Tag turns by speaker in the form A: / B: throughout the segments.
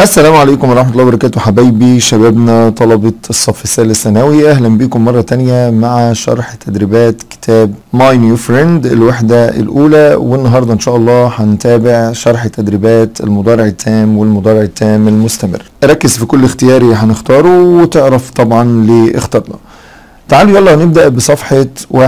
A: السلام عليكم ورحمة الله وبركاته حبايبي شبابنا طلبة الصف الثالث ثانوي أهلا بكم مرة تانية مع شرح تدريبات كتاب My New Friend الوحدة الأولى والنهاردة إن شاء الله هنتابع شرح تدريبات المضارع التام والمضارع التام المستمر ركز في كل اختياري هنختاره وتعرف طبعا ليه اخترنا تعالوا يلا نبدأ بصفحة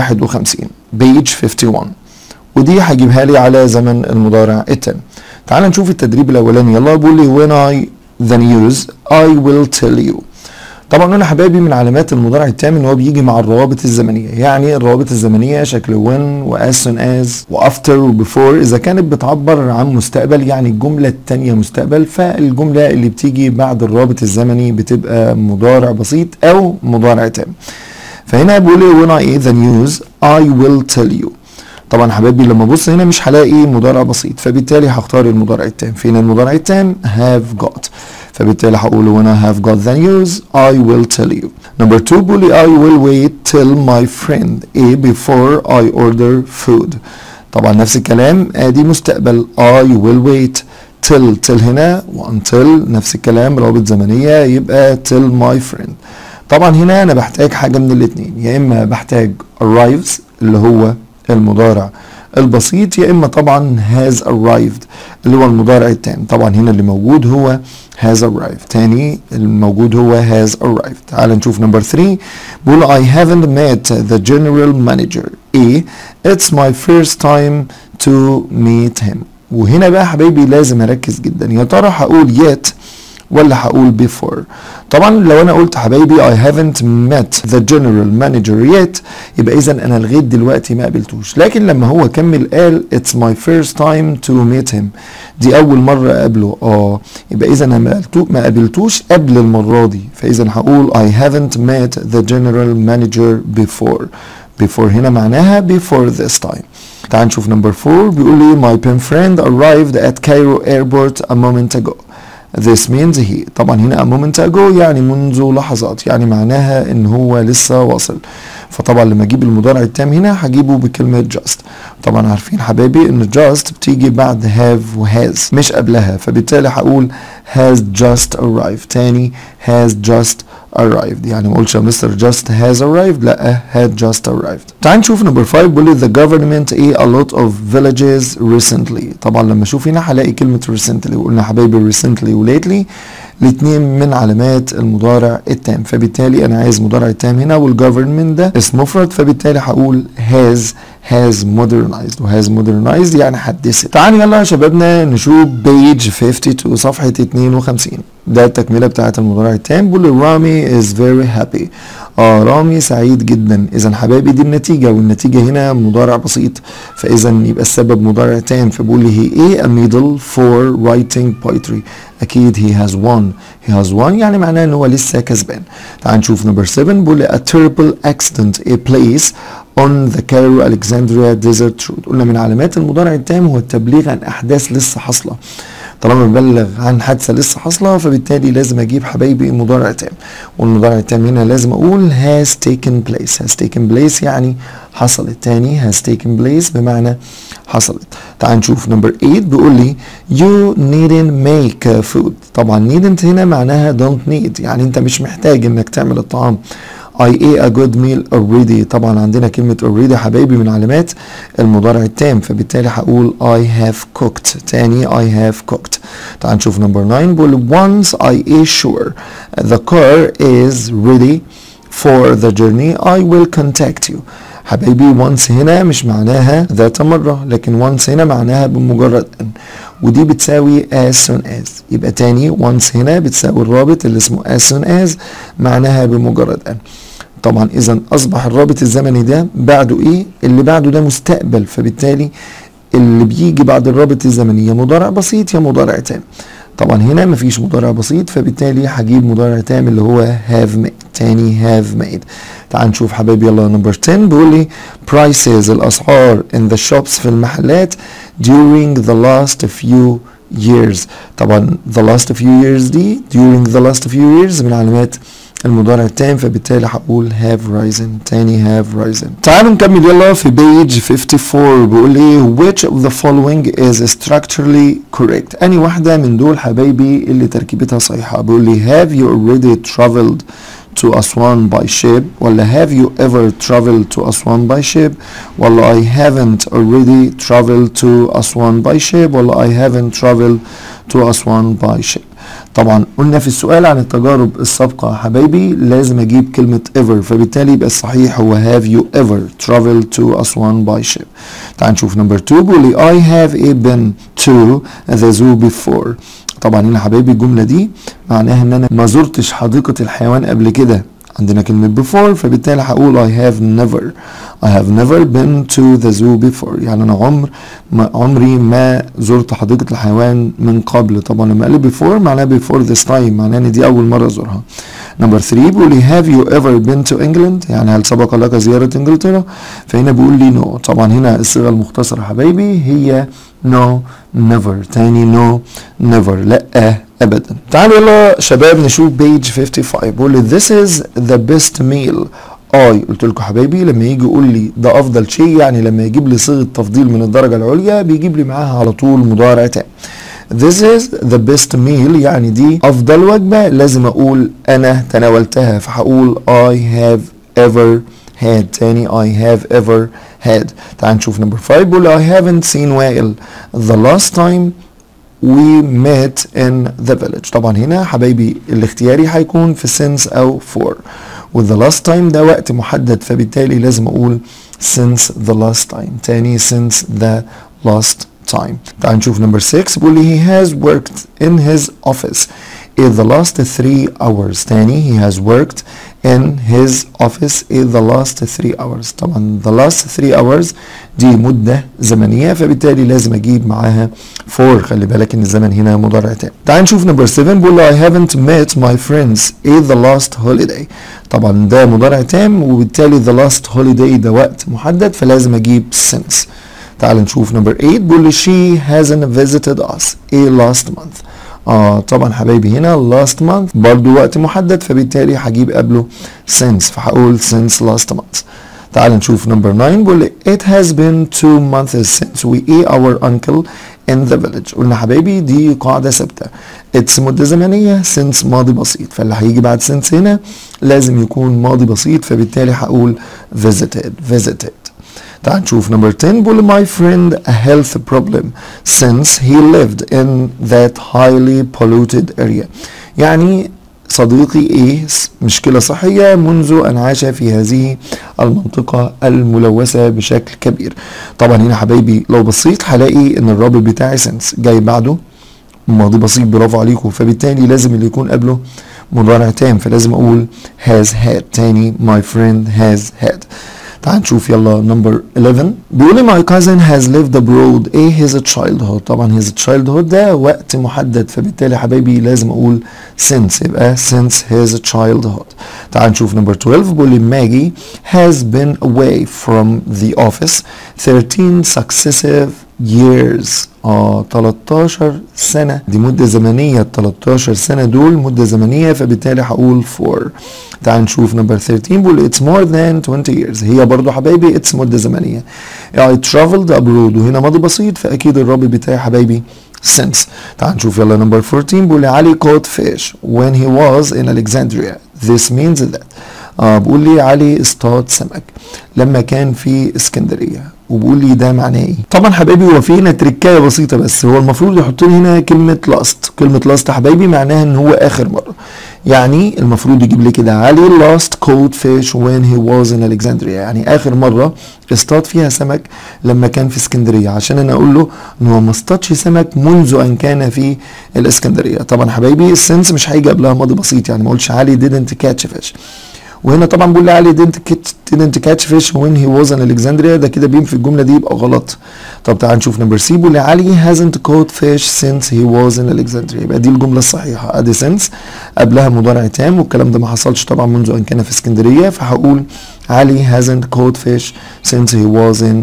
A: 51 page 51 ودي هجيبها لي على زمن المضارع التام تعال نشوف التدريب الاولاني يلا بيقول لي when I the news I will tell you طبعا هنا حبايبي من علامات المضارع التام ان هو بيجي مع الروابط الزمنيه يعني الروابط الزمنيه شكل when و as soon as و after و before اذا كانت بتعبر عن مستقبل يعني الجمله الثانيه مستقبل فالجمله اللي بتيجي بعد الرابط الزمني بتبقى مضارع بسيط او مضارع تام فهنا بيقول لي when I the news I will tell you طبعا حبايبي لما ابص هنا مش هلاقي مضارع بسيط فبالتالي هختار المضارع التام فين المضارع التام have got فبالتالي هقول when I have got the news I will tell you number two بيقول لي I will wait till my friend A before I order food طبعا نفس الكلام ادي مستقبل I will wait till till هنا وانتل نفس الكلام روابط زمنيه يبقى till my friend طبعا هنا انا بحتاج حاجه من الاثنين يا اما بحتاج arrives اللي هو المضارع البسيط يا اما طبعا has arrived اللي هو المضارع التام طبعا هنا اللي موجود هو has arrived تاني الموجود هو has arrived تعال نشوف نمبر 3 بيقول I haven't met the general manager A it's my first time to meet him وهنا بقى حبايبي لازم اركز جدا يا ترى هقول yet ولا هقول before طبعا لو انا قلت حبايبي I haven't met the general manager yet يبقى اذا انا لغايه دلوقتي ما قابلتوش لكن لما هو كمل قال it's my first time to meet him دي اول مره اقابله اه يبقى اذا انا ما ما قابلتوش قبل المره دي فاذا هقول I haven't met the general manager before before هنا معناها before this time تعال نشوف نمبر 4 بيقول لي my pen friend arrived at Cairo airport a moment ago This means he طبعا هنا a moment ago يعني منذ لحظات يعني معناها ان هو لسه واصل فطبعا لما اجيب المضارع التام هنا هجيبه بكلمة just طبعا عارفين حبايبي ان just بتيجي بعد have و has مش قبلها فبالتالي هقول has just arrived تاني has just arrived يعني ما اقولش يا مستر just has arrived لا had just arrived تعال نشوف نمبر 5 بيقول لي the government a a lot of villages recently طبعا لما اشوف هنا هلاقي كلمه recently وقلنا حبايبي recently و lately الاثنين من علامات المضارع التام فبالتالي انا عايز مضارع التام هنا والجفرمنت ده اسم مفرد فبالتالي هقول has has modernized و has modernized يعني حدثت تعالوا يلا يا شبابنا نشوف بيج 52 صفحة 52 ده التكملة بتاعة المضارع التام بيقول رامي is very happy اه رامي سعيد جدا اذا حبايبي دي النتيجة والنتيجة هنا مضارع بسيط فاذا يبقى السبب مضارع تام فبقول لي هي ايه a medal for writing poetry اكيد he has won he has won يعني معناه ان هو لسه كسبان تعال نشوف نمبر 7 بيقول لي a terrible accident a place on the Cairo Alexandria desert road قلنا من علامات المضارع التام هو التبليغ عن احداث لسه حاصله طالما ببلغ عن حادثه لسه حاصله فبالتالي لازم اجيب حبايبي مضارع تام والمضارع التام هنا لازم اقول has taken place has taken place يعني حصلت تاني has taken place بمعنى حصلت تعال نشوف نمبر 8 بيقول لي you needn't make food طبعا needn't هنا معناها don't need يعني انت مش محتاج انك تعمل الطعام I ate a good meal already طبعا عندنا كلمة already حبايبي من علامات المضارع التام فبالتالي هقول I have cooked تاني I have cooked تعال نشوف نمبر 9 بيقول once I is sure the car is ready for the journey I will contact you حبايبي once هنا مش معناها ذات مرة لكن once هنا معناها بمجرد أن ودي بتساوي as soon as يبقى تاني once هنا بتساوي الرابط اللي اسمه as soon as معناها بمجرد أن طبعا اذا اصبح الرابط الزمني ده بعده ايه اللي بعده ده مستقبل فبالتالي اللي بيجي بعد الرابط الزمني يا مضارع بسيط يا مضارع تام طبعا هنا مفيش مضارع بسيط فبالتالي هجيب مضارع تام اللي هو have made تاني have made تعال نشوف حبايبي يلا نمبر 10 بيقول لي prices الاسعار in the shops في المحلات during the last few years طبعا the last few years دي during the last few years من علامات المضارع التام فبالتالي هقول have risen تاني have risen تعالوا نكمل يلا في page 54 بيقول ايه which of the following is structurally correct اني واحدة من دول حبايبي اللي تركيبتها صحيحة بيقول لي have you already traveled to Aswan by ship ولا have you ever traveled to Aswan by ship ولا I haven't already traveled to Aswan by ship ولا I haven't traveled to Aswan by ship طبعا قلنا في السؤال عن التجارب السابقة يا حبايبي لازم اجيب كلمة ever فبالتالي يبقى الصحيح هو have you ever traveled to Aswan by ship تعال نشوف نمبر 2 بيقول لي I have been to the zoo before طبعا هنا حبايبي الجملة دي معناها ان انا ما زرتش حديقة الحيوان قبل كده عندنا كلمة before فبالتالي هقول I have never I have never been to the zoo before يعني أنا عمر ما عمري ما زرت حديقة الحيوان من قبل طبعا لما قال before معناها before this time معناها إن دي أول مرة أزورها نمبر 3 بيقول لي have you ever been to England يعني هل سبق لك زيارة إنجلترا فهنا بيقول لي no طبعا هنا الصيغة المختصرة حبايبي هي no never تاني no never لا ابدا تعالوا يلا شباب نشوف بيج 55 بيقول لي this is the best meal اي قلت لكم حبايبي لما يجي يقول لي ده افضل شيء يعني لما يجيب لي صيغه تفضيل من الدرجه العليا بيجيب لي معاها على طول مضارع تام This is the best meal يعني دي افضل وجبه لازم اقول انا تناولتها فهقول I have ever had تاني I have ever had تعال نشوف نمبر 5 بيقول I haven't seen وائل the last time we met in the village طبعا هنا حبايبي الاختياري هيكون في since او for with the last time ده وقت محدد فبالتالي لازم اقول since the last time تاني since the last time تعال نشوف نمبر 6 بيقول لي he has worked in his office in the last three hours تاني he has worked in his office in the last three hours طبعا the last three hours دي مدة زمنية فبالتالي لازم اجيب معاها for خلي بالك ان الزمن هنا مضارع تام تعال نشوف نمبر 7 بيقول I haven't met my friends in the last holiday طبعا ده مضارع تام وبالتالي the last holiday ده وقت محدد فلازم اجيب since تعال نشوف نمبر 8 بيقول لي she hasn't visited us a last month اه طبعا حبايبي هنا last month برضو وقت محدد فبالتالي هجيب قبله since فهقول since last month تعال نشوف نمبر 9 بيقول لي it has been two months since we ate our uncle in the village قلنا حبايبي دي قاعدة ثابتة it's مدة زمنية since ماضي بسيط فاللي هيجي بعد since هنا لازم يكون ماضي بسيط فبالتالي هقول visited visited تعال نشوف نمبر 10 بيقول my friend a health problem since he lived in that highly polluted area يعني صديقي ايه مشكلة صحية منذ ان عاش في هذه المنطقة الملوثة بشكل كبير طبعا هنا حبايبي لو بصيت هلاقي ان الرابط بتاعي سنس جاي بعده ماضي بسيط برافو عليكم فبالتالي لازم اللي يكون قبله مضارع تام فلازم اقول has had تاني my friend has had تعال نشوف يلا نمبر 11 بيقول لي my cousin has lived abroad ايه his childhood طبعا his childhood ده وقت محدد فبالتالي حبايبي لازم اقول since يبقى since his childhood تعال نشوف نمبر 12 بيقول لي ماجي has been away from the office 13 successive years اه 13 سنة دي مدة زمنية ال 13 سنة دول مدة زمنية فبالتالي هقول for تعال نشوف نمبر 13 بيقول it's more than 20 years هي برضو حبايبي it's مدة زمنية I traveled abroad وهنا ماضي بسيط فأكيد الرابط بتاعي حبايبي since تعال نشوف يلا نمبر 14 بيقول لي علي caught fish when he was in Alexandria this means that اه بيقول لي علي اصطاد سمك لما كان في اسكندريه وبيقول لي ده معناه ايه طبعا حبايبي هو في هنا تركايه بسيطه بس هو المفروض يحط لي هنا كلمه لاست كلمه لاست حبايبي معناها ان هو اخر مره يعني المفروض يجيب لي كده علي لاست كود فيش وين هي واز ان الكسندريا يعني اخر مره اصطاد فيها سمك لما كان في اسكندريه عشان انا اقول له ان هو ما اصطادش سمك منذ ان كان في الاسكندريه طبعا حبايبي السنس مش هيجي قبلها ماضي بسيط يعني ما اقولش علي didn't catch fish وهنا طبعا بقول لي علي didn't catch didn't catch fish when he was in Alexandria ده كده بينفي الجمله دي يبقى غلط طب تعال نشوف نمبر سي بيقول لي علي hasn't caught fish since he was in Alexandria يبقى دي الجمله الصحيحه ادي since قبلها مضارع تام والكلام ده ما حصلش طبعا منذ ان كان في اسكندريه فهقول علي hasn't caught fish since he was in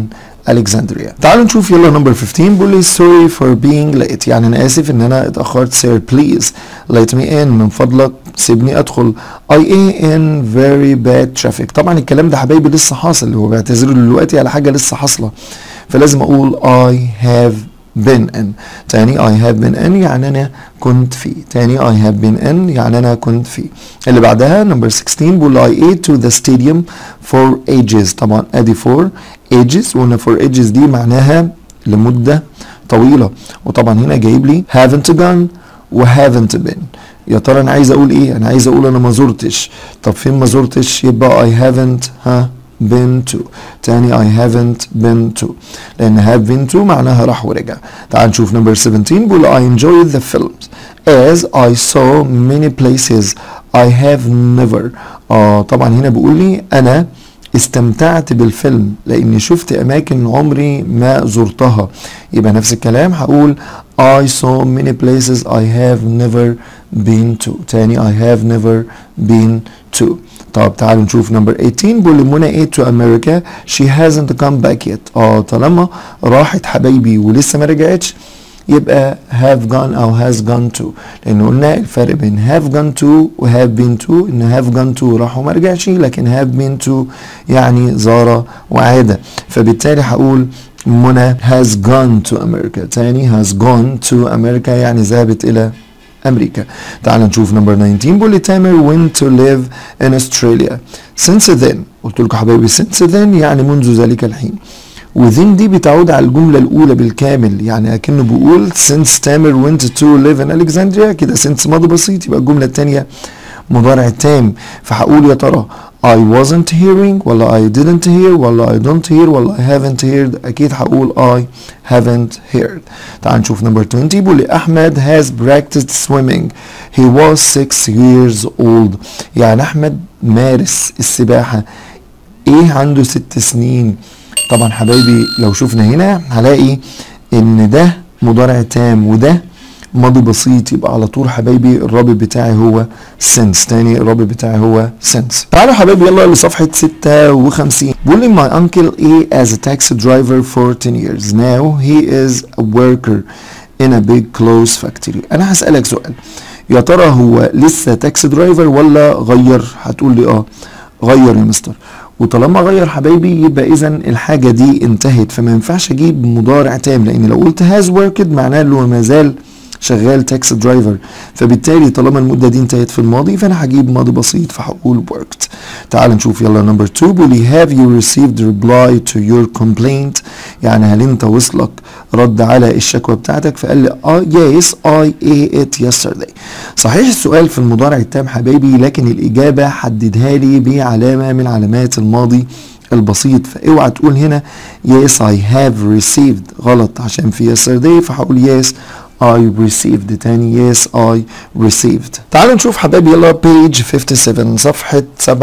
A: Alexandria تعالوا نشوف يلا نمبر 15 بيقول لي sorry for being late يعني انا اسف ان انا اتاخرت sir please let me in من فضلك سيبني ادخل I am in very bad traffic طبعا الكلام ده حبايبي لسه حاصل هو بيعتذروا دلوقتي على حاجه لسه حاصله فلازم اقول I have been in تاني I have been in يعني انا كنت فيه تاني I have been in يعني انا كنت فيه اللي بعدها نمبر 16 بقول I ate to the stadium for ages طبعا ادي for ages وهنا for ages دي معناها لمدة طويلة وطبعا هنا جايب لي haven't gone و haven't been يا ترى انا عايز اقول ايه انا عايز اقول انا ما زرتش طب فين ما زرتش يبقى I haven't ها been to تاني I haven't been to لأن have been to معناها راح ورجع تعال نشوف نمبر 17 بيقول I enjoyed the films as I saw many places I have never آه طبعا هنا بيقول لي أنا استمتعت بالفيلم لاني شفت اماكن عمري ما زرتها يبقى نفس الكلام هقول I saw many places I have never been to تاني I have never been to طب تعالوا نشوف نمبر 18 بيقول لي منى 8 to America she hasn't come back yet اه طالما راحت حبايبي ولسه ما رجعتش يبقى have gone او has gone to لان قلنا الفرق بين have gone to و have been to ان have gone to راح وما رجعش لكن have been to يعني زار وعاد فبالتالي هقول منى has gone to America تاني has gone to America يعني ذهبت الى امريكا تعال نشوف نمبر 19 بيقول لي تامر went to live in Australia since then قلت لكم حبايبي since then يعني منذ ذلك الحين وذين دي بتعود على الجملة الأولى بالكامل يعني أكنه بيقول since تامر went to live in Alexandria كده since ماضي بسيط يبقى الجملة التانية مضارع تام فهقول يا ترى I wasn't hearing ولا I didn't hear ولا I don't hear ولا I haven't heard أكيد هقول I haven't heard تعال نشوف نمبر 20 بيقول لي أحمد has practiced swimming he was six years old يعني أحمد مارس السباحة إيه عنده ست سنين طبعا حبايبي لو شفنا هنا هلاقي ان ده مضارع تام وده ماضي بسيط يبقى على طول حبايبي الرابط بتاعي هو سنس تاني الرابط بتاعي هو سنس تعالوا حبايبي يلا لصفحة 56 بيقول لي my uncle A as a taxi driver for 10 years now he is a worker in a big clothes factory انا هسألك سؤال يا ترى هو لسه تاكسي درايفر ولا غير هتقول لي اه غير يا مستر وطالما غير حبايبي يبقى اذا الحاجه دي انتهت فما ينفعش اجيب مضارع تام لان لو قلت هاز وركد معناه اللي هو ما زال شغال تاكسي درايفر فبالتالي طالما المده دي انتهت في الماضي فانا هجيب ماضي بسيط فهقول worked تعال نشوف يلا نمبر 2 بيقول لي have you received reply to your complaint يعني هل انت وصلك رد على الشكوى بتاعتك فقال لي اه yes I ate it yesterday صحيح السؤال في المضارع التام حبايبي لكن الاجابه حددها لي بعلامه من علامات الماضي البسيط فاوعى تقول هنا yes I have received غلط عشان في yesterday فهقول yes I received تاني yes I received تعالوا نشوف حبايبي يلا page 57 صفحة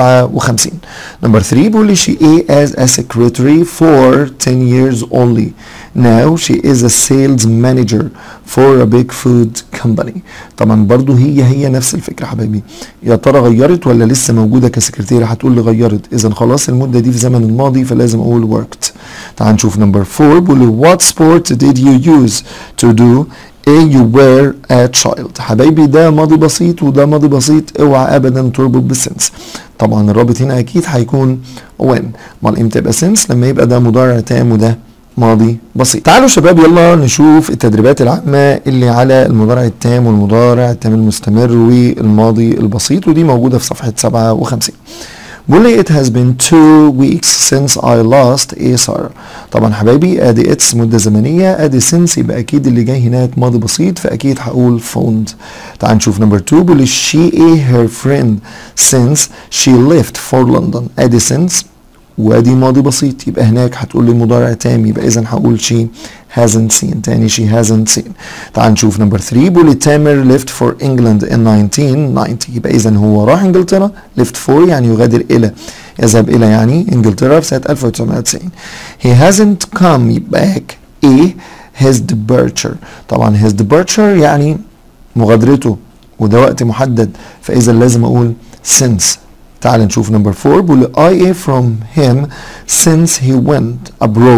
A: 57 نمبر 3 بيقول لي she A as a secretary for 10 years only now she is a sales manager for a big food company طبعا برضو هي هي نفس الفكرة حبايبي يا ترى غيرت ولا لسه موجودة كسكرتيرة هتقول لي غيرت اذا خلاص المدة دي في زمن الماضي فلازم اقول worked تعال نشوف نمبر 4 بيقول لي what sport did you use to do A you were a child حبايبي ده ماضي بسيط وده ماضي بسيط اوعى ابدا تربط بالسنس طبعا الرابط هنا اكيد هيكون when امال امتى يبقى سنس لما يبقى ده مضارع تام وده ماضي بسيط تعالوا شباب يلا نشوف التدريبات العامة اللي على المضارع التام والمضارع التام المستمر والماضي البسيط ودي موجودة في صفحة 57 بيقول لي it has been two weeks since I lost a Sarah طبعا حبايبي ادي اتس مده زمنيه ادي since يبقى اكيد اللي جاي هناك ماضي بسيط فاكيد هقول found تعال نشوف نمبر 2 بيقول لي she a her friend since she left for London ادي since وادي ماضي بسيط يبقى هناك هتقول لي مضارع تام يبقى اذا هقول she hasn't seen تاني she hasn't seen تعال نشوف نمبر 3 بيقول لي تامر left for England in 1990 يبقى اذا هو راح انجلترا left for يعني يغادر الى يذهب الى يعني انجلترا في سنه 1990 he hasn't come back a his departure طبعا his departure يعني مغادرته وده وقت محدد فاذا لازم اقول since تعال نشوف نمبر 4 بيقول I A from him since he went abroad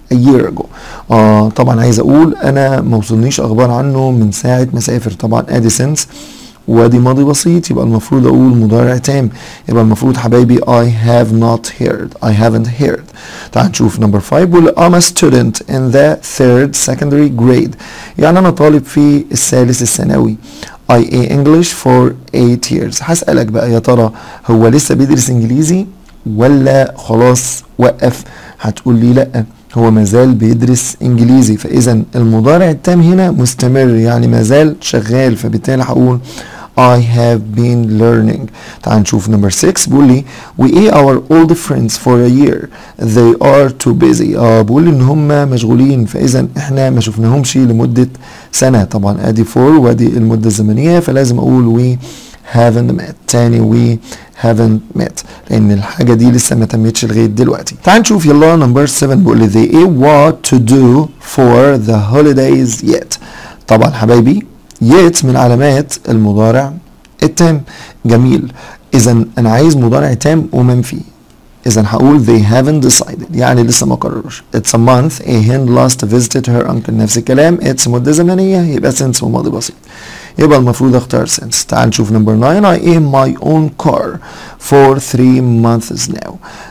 A: a year ago اه طبعا عايز اقول انا ما وصلنيش اخبار عنه من ساعه ما سافر طبعا ادي since وادي ماضي بسيط يبقى المفروض اقول مضارع تام يبقى المفروض حبايبي I have not heard I haven't heard تعال نشوف نمبر 5 بيقول I'm a student in the third secondary grade يعني انا طالب في الثالث الثانوي IA English for 8 years هسألك بقى يا ترى هو لسه بيدرس انجليزي ولا خلاص وقف هتقول لي لا هو مازال بيدرس انجليزي فاذا المضارع التام هنا مستمر يعني مازال شغال فبالتالي هقول I have been learning تعال نشوف نمبر 6 بيقول لي we ate our old friends for a year they are too busy اه بيقول لي ان هم مشغولين فاذا احنا ما شفناهمش لمده سنه طبعا ادي for وادي المده الزمنيه فلازم اقول we haven't met تاني we haven't met لان الحاجه دي لسه ما تمتش لغايه دلوقتي تعال نشوف يلا نمبر 7 بيقول لي they ate what to do for the holidays yet طبعا حبايبي yet من علامات المضارع التام جميل اذا انا عايز مضارع تام ومنفي اذا هقول they haven't decided يعني لسه ما قرروش it's a month a hen last visited her uncle نفس الكلام it's مده زمنيه يبقى since وماضي بسيط يبقى المفروض اختار since تعال نشوف نمبر 9 I aim my own car for 3 months now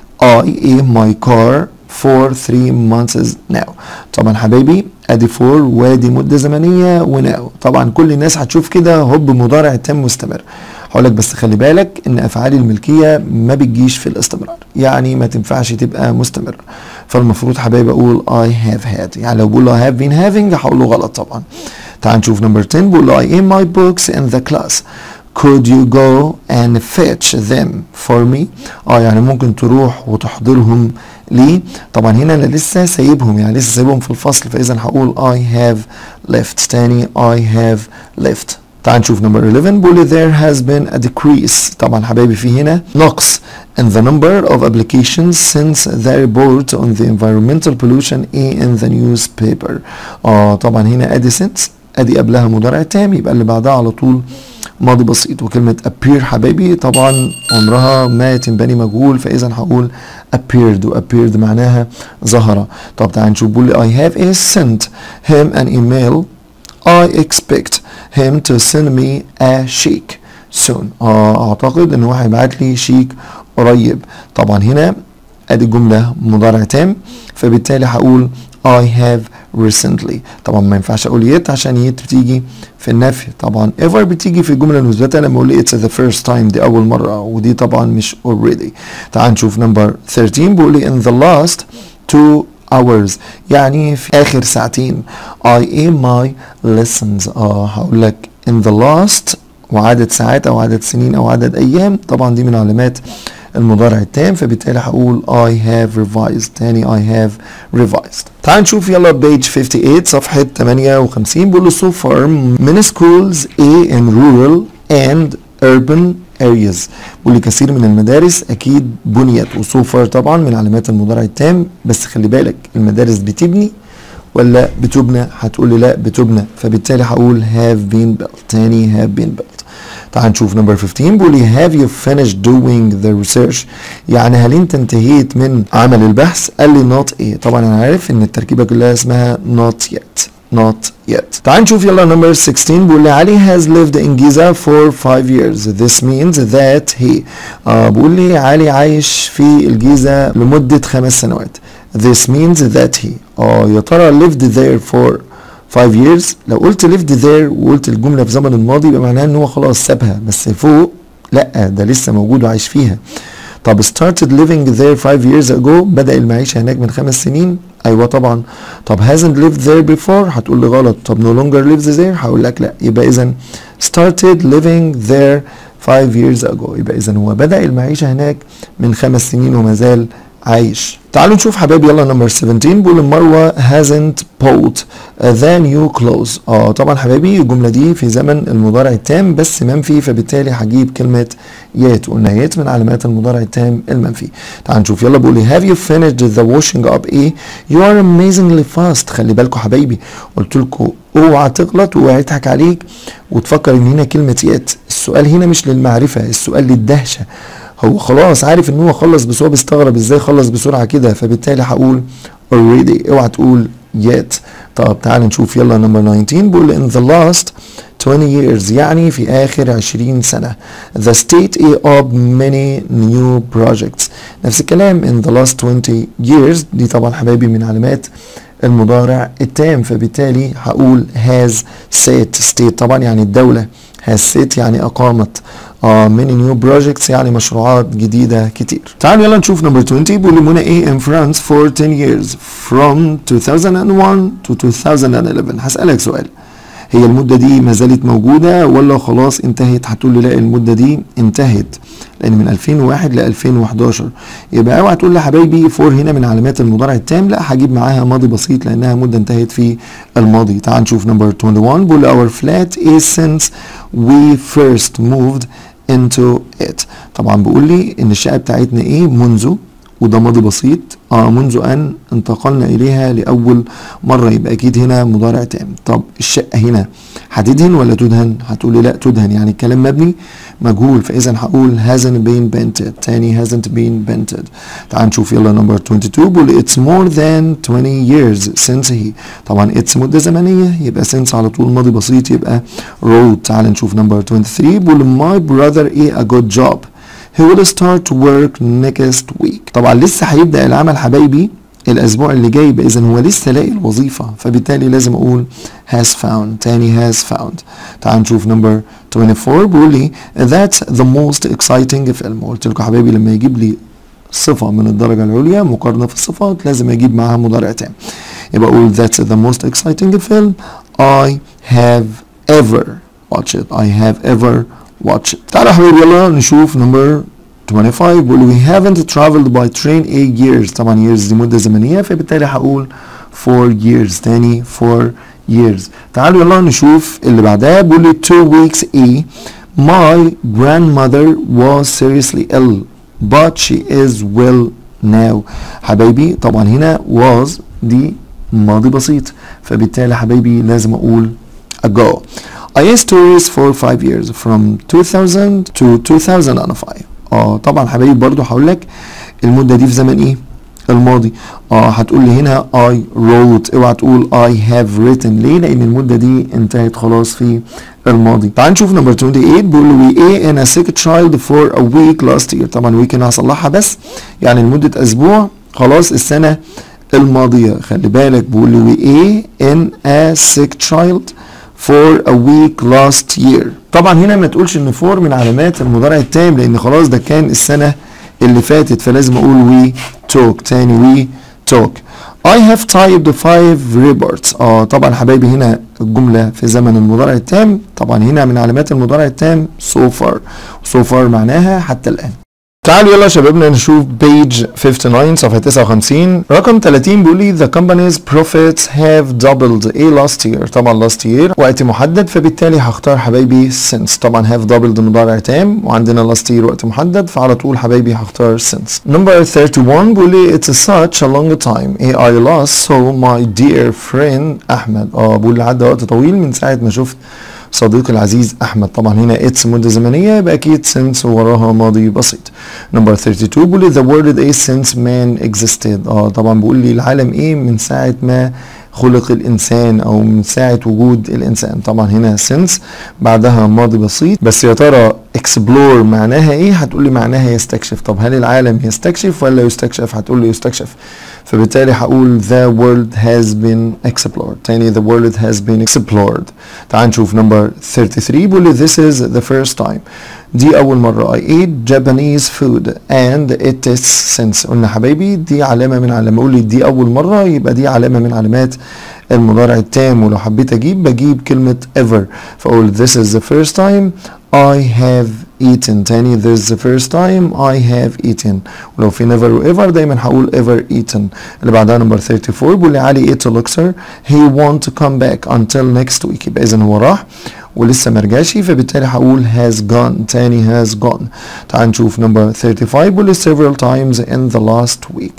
A: I aim my car for 3 months now طبعا حبايبي ادي فور وادي مده زمنيه وناو طبعا كل الناس هتشوف كده هوب مضارع تام مستمر هقول لك بس خلي بالك ان افعال الملكيه ما بتجيش في الاستمرار يعني ما تنفعش تبقى مستمره فالمفروض حبايبي اقول I have had يعني لو بقول I have been having هقول له غلط طبعا تعال نشوف نمبر 10 بقول له I aim my books in the class could you go and fetch them for me اه يعني ممكن تروح وتحضرهم ليه طبعا هنا انا لسه سايبهم يعني لسه سايبهم في الفصل فاذا هقول I have left تاني I have left تعال نشوف نمبر 11 بيقول there has been a decrease طبعا حبايبي في هنا نقص in the number of applications since the report on the environmental pollution in the newspaper اه طبعا هنا ادي since ادي قبلها مضارع تام يبقى اللي بعدها على طول ماضي بسيط وكلمة appear حبايبي طبعا عمرها ما تنبني مجهول فإذا هقول appeared و appeared معناها ظهر طب تعال نشوف بيقول لي I have a sent him an email I expect him to send me a check soon آه أعتقد إن هو هيبعت لي شيك قريب طبعا هنا ادي الجملة مضارع تام فبالتالي هقول I have recently طبعا ما ينفعش اقول yet عشان yet بتيجي في النفي طبعا ever بتيجي في الجمله المثبته لما اقول it's the first time دي اول مره ودي طبعا مش already تعال نشوف نمبر 13 بيقول لي in the last two hours يعني في اخر ساعتين I aim my lessons اه هقول لك in the last وعدد ساعات او عدد سنين او عدد ايام طبعا دي من علامات المضارع التام فبالتالي هقول I have revised تاني I have revised تعال نشوف يلا بيج 58 صفحة 58 بيقول له so far many schools A in rural and urban areas بيقول لي كثير من المدارس اكيد بنيت وسو فار طبعا من علامات المضارع التام بس خلي بالك المدارس بتبني ولا بتبنى هتقول لي لا بتبنى فبالتالي هقول have been built تاني have been built تعال نشوف نمبر 15 بيقول لي have you finished doing the research يعني هل انت انتهيت من عمل البحث قال لي not ايه طبعا انا عارف ان التركيبه كلها اسمها not yet not yet تعال نشوف يلا نمبر 16 بيقول لي علي has lived in Giza for 5 years this means that he آه بيقول لي علي عايش في الجيزة لمدة خمس سنوات this means that he اه يا ترى lived there for 5 years لو قلت lived there وقلت الجملة في زمن الماضي يبقى معناها ان هو خلاص سابها بس فوق لا ده لسه موجود وعايش فيها طب started living there 5 years ago بدأ المعيشة هناك من خمس سنين ايوه طبعا طب hasn't lived there before هتقول لي غلط طب no longer lives there هقول لك لا يبقى اذا started living there 5 years ago يبقى اذا هو بدأ المعيشة هناك من خمس سنين وما زال عايش تعالوا نشوف حبايبي يلا نمبر 17 بيقول مروه hasn't bought the new clothes اه طبعا حبايبي الجمله دي في زمن المضارع التام بس منفي فبالتالي هجيب كلمه يات قلنا يات من علامات المضارع التام المنفي تعال نشوف يلا بيقول لي have you finished the washing up ايه you are amazingly fast خلي بالكم حبايبي قلت لكم اوعى تغلط واوعى يضحك عليك وتفكر ان هنا كلمه يات السؤال هنا مش للمعرفه السؤال للدهشه هو خلاص عارف ان هو خلص بس هو بيستغرب ازاي خلص بسرعه كده فبالتالي هقول already اوعى تقول yet طب تعال نشوف يلا نمبر 19 بيقول in the last 20 years يعني في آخر 20 سنة the state of many new projects نفس الكلام in the last 20 years دي طبعا حبايبي من علامات المضارع التام فبالتالي هقول has set state طبعا يعني الدولة has set يعني أقامت uh, many new projects يعني مشروعات جديدة كتير تعالوا يلا نشوف نمبر 20 بيقول منى ايه in France for 10 years from 2001 to 2011 هسألك سؤال هي المدة دي ما زالت موجودة ولا خلاص انتهت هتقول لي لا المدة دي انتهت لأن من 2001 ل 2011 يبقى اوعى تقول لي حبايبي فور هنا من علامات المضارع التام لا هجيب معاها ماضي بسيط لأنها مدة انتهت في الماضي تعال نشوف نمبر 21 بيقول our flat is since we first moved into it طبعا بيقول لي ان الشقة بتاعتنا ايه منذ وده ماضي بسيط اه منذ ان انتقلنا اليها لاول مره يبقى اكيد هنا مضارع تام طب الشقه هنا هتدهن ولا تدهن هتقول لي لا تدهن يعني الكلام مبني مجهول فاذا هقول hasn't been painted تاني hasn't been painted تعال نشوف يلا نمبر 22 بيقول it's more than 20 years since he طبعا it's مده زمنيه يبقى since على طول ماضي بسيط يبقى wrote تعال نشوف نمبر 23 بيقول my brother a, a good job he will start to work next week طبعا لسه هيبدا العمل حبايبي الاسبوع اللي جاي يبقى اذا هو لسه لاقي الوظيفه فبالتالي لازم اقول has found تاني has found تعال نشوف نمبر 24 بيقول لي that's the most exciting فيلم قلت لكم حبايبي لما يجيب لي صفة من الدرجة العليا مقارنة في الصفات لازم اجيب معاها مضارع تام يبقى اقول that's the most exciting film I have ever watched it I have ever watched it تعالوا يا حبايبي يلا نشوف نمبر 25 بيقول we haven't traveled by train 8 years طبعا years دي مدة زمنية فبالتالي هقول 4 years تاني 4 years تعالوا يلا نشوف اللي بعدها بيقول لي 2 weeks a my grandmother was seriously ill but she is well now حبايبي طبعا هنا was دي ماضي بسيط فبالتالي حبايبي لازم اقول ago I used tourists for 5 years from 2000 to 2005 اه طبعا حبايبي برضو هقول لك المدة دي في زمن ايه الماضي اه هتقول لي هنا I wrote اوعى تقول I have written ليه لان المدة دي انتهت خلاص في الماضي تعال نشوف نمبر 28 بيقول we a in a sick child for a week last year طبعا week انا هصلحها بس يعني لمدة اسبوع خلاص السنة الماضية خلي بالك بيقول لي we a in a sick child for a week last year طبعا هنا ما تقولش ان for من علامات المضارع التام لان خلاص ده كان السنة اللي فاتت فلازم اقول we talk تاني we talk I have typed five reports اه طبعا حبايبي هنا الجملة في زمن المضارع التام طبعا هنا من علامات المضارع التام so far so far معناها حتى الآن تعالوا يلا يا شبابنا نشوف بيج 59 صفحة 59 رقم 30 بيقول لي the company's profits have doubled a last year طبعا last year وقت محدد فبالتالي هختار حبايبي since طبعا have doubled مضارع تام وعندنا last year وقت محدد فعلى طول حبايبي هختار since number 31 بيقول لي it's such a long time a I lost so my dear friend أحمد اه بيقول لي عدى وقت طويل من ساعة ما شفت صديقي العزيز احمد طبعا هنا اتس مده زمنيه يبقى اكيد since وراها ماضي بسيط نمبر 32 بيقول لي the world is since man existed اه طبعا بيقول لي العالم ايه من ساعه ما خلق الانسان او من ساعه وجود الانسان طبعا هنا since بعدها ماضي بسيط بس يا ترى explore معناها ايه هتقول لي معناها يستكشف طب هل العالم يستكشف ولا يستكشف هتقول لي يستكشف فبالتالي هقول the world has been explored تاني the world has been explored تعال نشوف نمبر 33 بيقول لي this is the first time دي أول مرة I ate Japanese food and it is since قلنا حبايبي دي علامة من علامة أقول لي دي أول مرة يبقى دي علامة من علامات المضارع التام ولو حبيت أجيب بجيب كلمة ever فأقول this is the first time I have eaten تاني this is the first time I have eaten ولو في never و ever دايما هقول ever eaten اللي بعدها نمبر 34 بيقول لي علي ate a lecture he want to come back until next week يبقى إذا هو راح ولسه مرجعش فبالتالي هقول has gone تاني has gone تعال نشوف نمبر 35 بيقول لي several times in the last week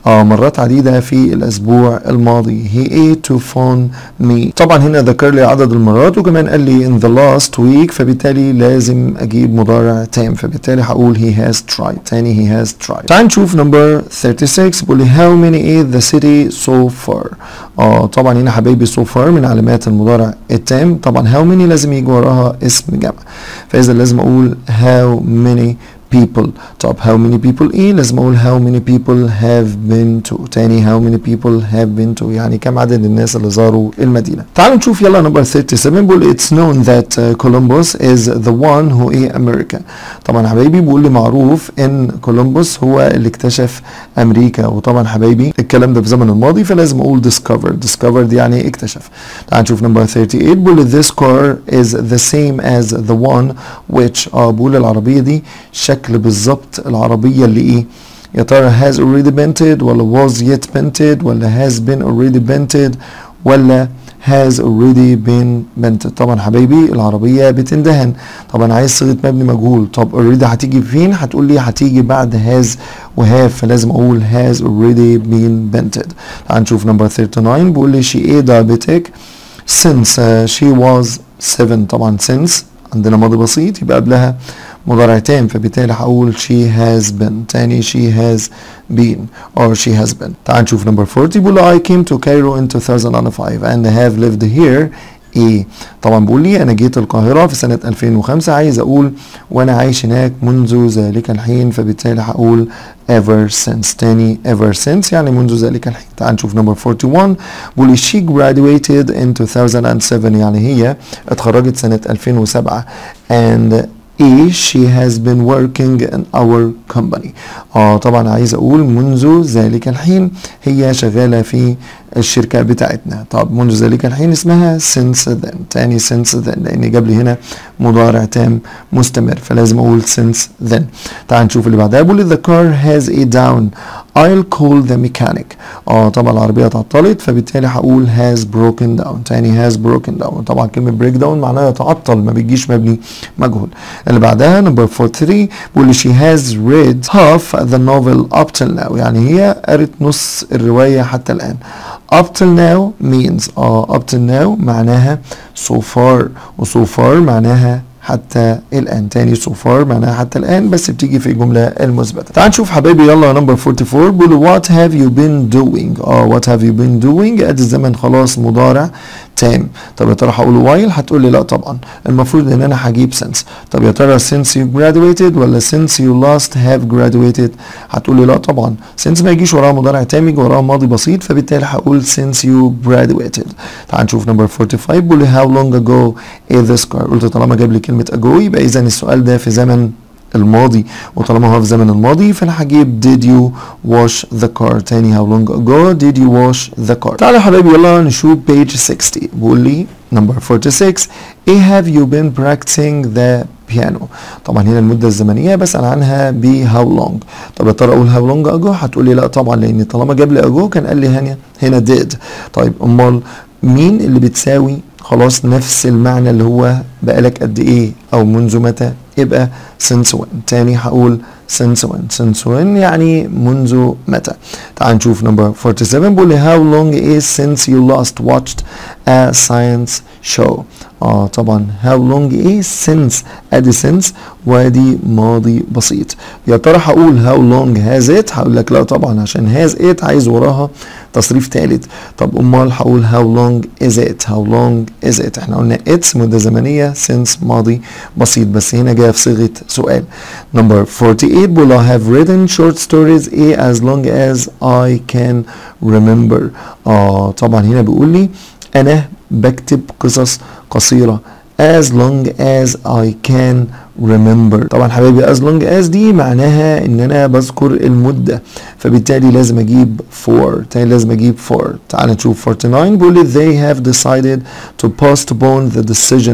A: اه مرات عديدة في الاسبوع الماضي he ate to phone me طبعا هنا ذكر لي عدد المرات وكمان قال لي in the last week فبالتالي لازم اجيب مضارع تام فبالتالي هقول he has tried تاني he has tried تعال نشوف number 36 بيقول لي how many ate the city so far اه طبعا هنا حبايبي so far من علامات المضارع التام طبعا how many لازم يجي وراها اسم جمع فاذا لازم اقول how many people طب how many people ايه لازم اقول how many people have been to تاني how many people have been to يعني كم عدد الناس اللي زاروا المدينة تعالوا نشوف يلا نمبر 37 بيقول it's known that uh, Columbus is the one who ايه America طبعا حبايبي بيقول لي معروف ان كولومبوس هو اللي اكتشف امريكا وطبعا حبايبي الكلام ده في زمن الماضي فلازم اقول discovered discovered يعني اكتشف تعال نشوف نمبر 38 بيقول لي this car is the same as the one which اه بقول العربية دي شكل شكل بالظبط العربية اللي ايه يا ترى has already painted ولا was yet painted ولا has been already painted ولا has already been painted طبعا حبايبي العربية بتندهن طبعا عايز صيغة مبني مجهول طب already هتيجي فين هتقول لي هتيجي بعد has وهاف فلازم اقول has already been painted تعال نشوف نمبر 39 بيقول لي she a diabetic since uh, she was 7 طبعا since عندنا ماضي بسيط يبقى قبلها مضارع تام فبالتالي هقول she has been تاني she has been or she has been تعال نشوف نمبر 40 بيقول I came to Cairo in 2005 and have lived here ايه طبعا بيقول لي انا جيت القاهرة في سنة 2005 عايز اقول وانا عايش هناك منذ ذلك الحين فبالتالي هقول ever since تاني ever since يعني منذ ذلك الحين تعال نشوف نمبر 41 بيقول لي she graduated in 2007 يعني هي اتخرجت سنة 2007 and ايه she has been working in our company اه طبعا عايز اقول منذ ذلك الحين هي شغالة في الشركة بتاعتنا طب منذ ذلك الحين اسمها since then تاني since then لان جاب لي هنا مضارع تام مستمر فلازم اقول since then تعال نشوف اللي بعدها بيقول لي the car has a down I'll call the mechanic اه طبعا العربية اتعطلت فبالتالي هقول has broken down تاني has broken down طبعا كلمة break down معناها يتعطل ما بيجيش مبني مجهول اللي بعدها نمبر 43 بيقول لي she has read half the novel up till now يعني هي قرت نص الرواية حتى الآن up till now means اه up till now معناها so far و so far معناها حتى الآن تاني so far معناها حتى الآن بس بتيجي في الجملة المثبتة تعال نشوف حبايبي يلا نمبر 44 بيقولوا what have you been doing اه what have you been doing ادي الزمن خلاص مضارع تام طب يا ترى هقول while هتقول لي لا طبعا المفروض ان انا هجيب since طب يا ترى since you graduated ولا since you last have graduated هتقول لي لا طبعا since ما يجيش وراها مضارع تام يجي وراها ماضي بسيط فبالتالي هقول since you graduated تعال نشوف نمبر 45 بيقول لي how long ago is this car قلت طالما جاب لي كلمة ago يبقى اذا السؤال ده في زمن الماضي وطالما هو في زمن الماضي فانا هجيب did you wash the car تاني how long ago did you wash the car تعالوا يا حبايبي يلا نشوف page 60 بيقول لي number 46 ايه have you been practicing the piano طبعا هنا المدة الزمنية بسأل عنها ب how long طب يا ترى اقول how long ago هتقول لي لا طبعا لان طالما جاب لي ago كان قال لي هنا هنا did طيب امال مين اللي بتساوي خلاص نفس المعنى اللي هو بقالك قد ايه او منذ متى يبقى since when تاني هقول since when since when يعني منذ متى تعال نشوف نمبر 47 بيقول لي how long is since you last watched a science show اه طبعا how long is since ادي since وادي ماضي بسيط يا ترى هقول how long has it هقول لك لا طبعا عشان has it عايز وراها تصريف ثالث طب امال هقول how long is it how long is it احنا قلنا it's مده زمنيه since ماضي بسيط بس هنا جايه في صيغه سؤال نمبر 48 بيقول I have written short stories a as long as I can remember اه طبعا هنا بيقول لي انا بكتب قصص قصيره as long as I can remember طبعا حبايبي as long as دي معناها ان انا بذكر المدة فبالتالي لازم اجيب for تاني لازم اجيب for تعال نشوف 49 بيقول لي they have decided to postpone the decision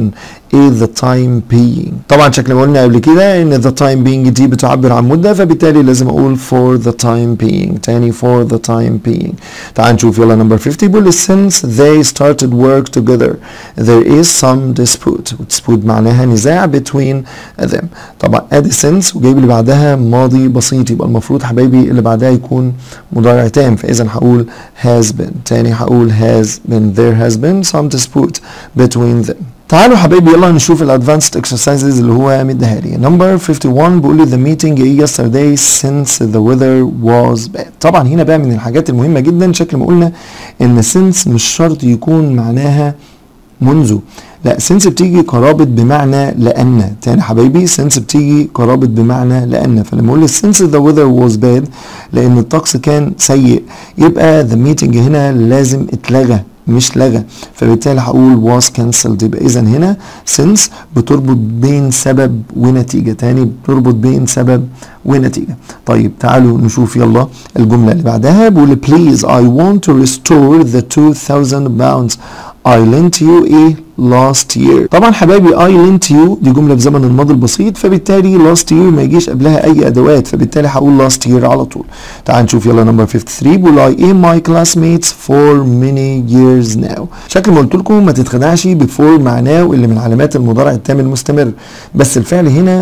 A: is the time being طبعا شكل ما قلنا قبل كده ان the time being دي بتعبر عن مدة فبالتالي لازم اقول for the time being تاني for the time being تعال نشوف يلا number 50 بيقول since they started work together there is some dispute dispute معناها نزاع between them طبعا ادي since وجايب اللي بعدها ماضي بسيط يبقى المفروض حبايبي اللي بعدها يكون مضارع تام فاذا هقول has been تاني هقول has been there has been some dispute between them تعالوا حبايبي يلا نشوف الادفانسد اكسرسايزز اللي هو مديها لي نمبر 51 بيقول لي the meeting yesterday since the weather was bad طبعا هنا بقى من الحاجات المهمه جدا شكل ما قلنا ان since مش شرط يكون معناها منذ لا سنس بتيجي قرابة بمعنى لأن تاني حبايبي سنس بتيجي قرابة بمعنى لأن فلما أقول since the weather was bad لأن الطقس كان سيء يبقى the meeting هنا لازم اتلغى مش لغى فبالتالي هقول was cancelled يبقى اذا هنا since بتربط بين سبب ونتيجة تاني بتربط بين سبب ونتيجة طيب تعالوا نشوف يلا الجملة اللي بعدها بيقول please I want to restore the 2000 pounds I lent you a last year طبعا حبايبي I lent you دي جملة في زمن الماضي البسيط فبالتالي last year ما يجيش قبلها اي ادوات فبالتالي هقول last year على طول تعال نشوف يلا نمبر 53 بيقول I am my classmates for many years now شكل ما قلت لكم ما تتخدعش بفور معناه اللي من علامات المضارع التام المستمر بس الفعل هنا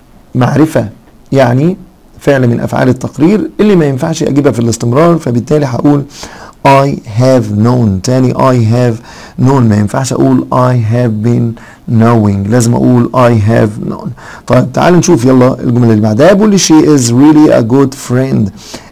A: معرفة يعني فعل من افعال التقرير اللي ما ينفعش اجيبها في الاستمرار فبالتالي هقول I have known تاني I have known ما ينفعش اقول I have been knowing لازم اقول I have known طيب تعال نشوف يلا الجملة اللي بعدها بيقول لي she is really a good friend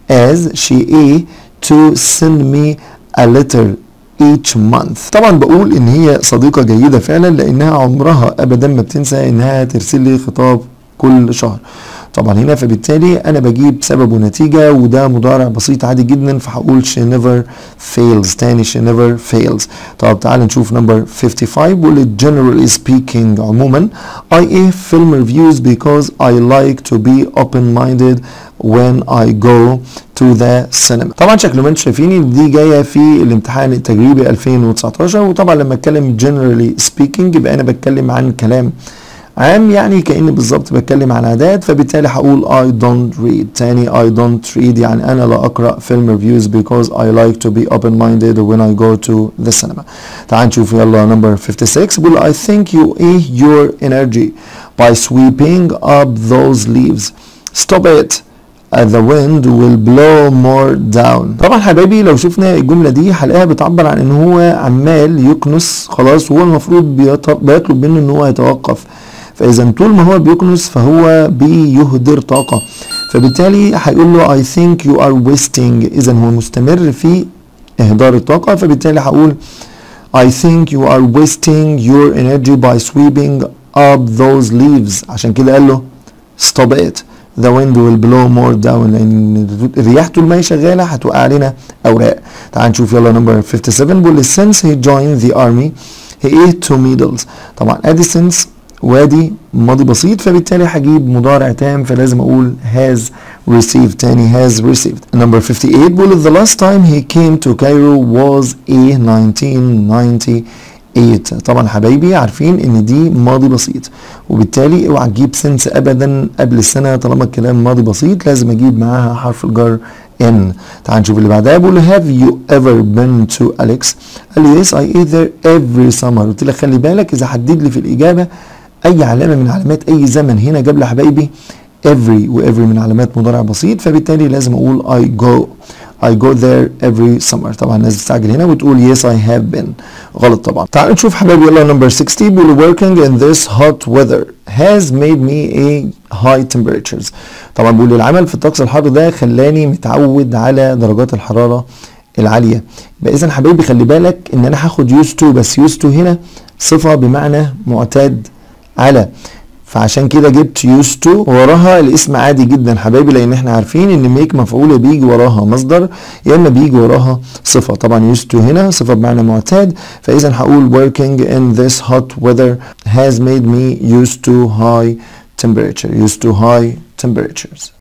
A: as she is to send me a letter each month طبعا بقول ان هي صديقة جيدة فعلا لانها عمرها ابدا ما بتنسى انها ترسل لي خطاب كل شهر طبعا هنا فبالتالي انا بجيب سبب ونتيجة وده مضارع بسيط عادي جدا فهقول she never fails تاني she never fails طب تعال نشوف نمبر 55 بيقول generally speaking عموما I a film reviews because I like to be open minded when I go to the cinema طبعا شكل ما انتم شايفين دي جايه في الامتحان التجريبي 2019 وطبعا لما اتكلم generally speaking يبقى انا بتكلم عن كلام عام يعني كأني بالظبط بتكلم عن عادات فبالتالي هقول I don't read تاني I don't read يعني أنا لا أقرأ film reviews because I like to be open minded when I go to the cinema تعال نشوف يلا number 56 بيقول I think you aid your energy by sweeping up those leaves stop it Uh, the wind will blow more down طبعا حبايبي لو شفنا الجملة دي هلاقيها بتعبر عن ان هو عمال يكنس خلاص وهو المفروض بيطلب منه ان هو يتوقف فاذا طول ما هو بيكنس فهو بيهدر طاقه فبالتالي هيقول له I think you are wasting اذا هو مستمر في اهدار الطاقه فبالتالي هقول I think you are wasting your energy by sweeping up those leaves عشان كده قال له stop it the wind will blow more down لان الرياح طول ما هي شغاله هتوقع علينا اوراق تعال نشوف يلا نمبر 57 بيقول since he joined the army he ate two medals طبعا ادي since وادي ماضي بسيط فبالتالي هجيب مضارع تام فلازم اقول has received تاني has received number 58 بيقول the last time he came to Cairo was a 1998 طبعا حبايبي عارفين ان دي ماضي بسيط وبالتالي اوعى تجيب سنس ابدا قبل السنه طالما الكلام ماضي بسيط لازم اجيب معاها حرف الجر ان تعال نشوف اللي بعدها بيقول have you ever been to Alex قال لي yes I eat there every summer قلت لك خلي بالك اذا حدد لي في الاجابه اي علامه من علامات اي زمن هنا جاب لي حبايبي every و every من علامات مضارع بسيط فبالتالي لازم اقول I go I go there every summer طبعا الناس بتستعجل هنا وتقول yes I have been غلط طبعا تعال نشوف حبايبي يلا نمبر 60 بيقول working in this hot weather has made me a high temperatures طبعا بيقول العمل في الطقس الحار ده خلاني متعود على درجات الحراره العاليه يبقى اذا حبايبي خلي بالك ان انا هاخد used to بس used to هنا صفه بمعنى معتاد على فعشان كده جبت used to وراها الاسم عادي جدا حبايبي لان احنا عارفين ان ميك مفعوله بيجي وراها مصدر يا اما بيجي وراها صفه طبعا used to هنا صفه بمعنى معتاد فاذا هقول working in this hot weather has made me used to high temperature used to high temperatures